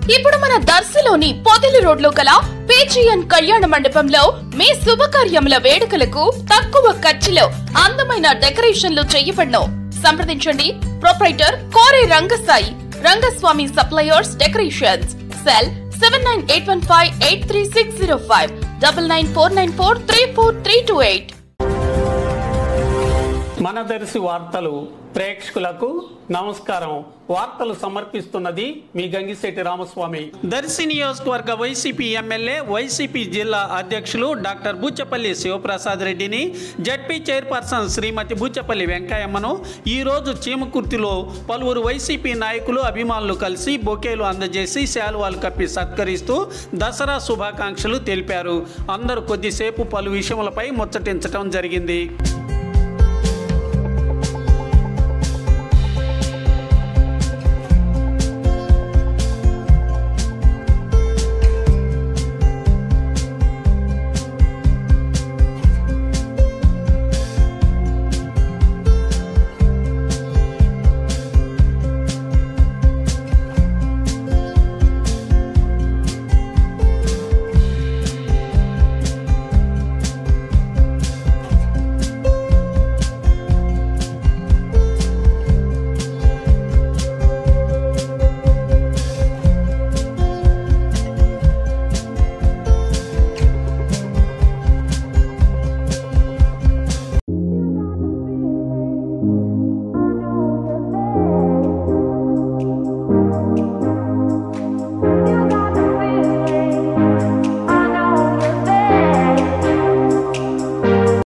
ఇప్పుడు మన దర్శిలోని పొదిలి రోడ్లో గల పేచియన్ కళ్యాణ మండపంలో మీ శుభకార్యముల వేడుకలకు తక్కువ ఖర్చులో అందమైన డెకరేషన్లు చేయబడను సంప్రదించండి ప్రొప్రైటర్ కోరే Rangasai Rangaswamy suppliers decorations cell seven nine eight one five eight three six zero five double nine four nine four three four three two eight మన దర్శి వార్తలు ప్రేక్షకులకు నమస్కారం వార్తలు సమర్పిస్తున్నది మీ గంగిశెట్టి రామస్వామి దర్శి నియోజకవర్గ వైసీపీ ఎమ్మెల్యే వైసీపీ జిల్లా అధ్యక్షులు డాక్టర్ బుచ్చపల్లి శివప్రసాద్ రెడ్డిని జడ్పీ చైర్పర్సన్ శ్రీమతి బుచ్చపల్లి వెంకయ్యమ్మను ఈ రోజు చీమకుర్తిలో పలువురు వైసీపీ నాయకులు అభిమానులు కలిసి బొకేలు అందజేసి శాలువాలు కప్పి సత్కరిస్తూ దసరా శుభాకాంక్షలు తెలిపారు అందరూ కొద్దిసేపు పలు విషయములపై ముచ్చటించడం జరిగింది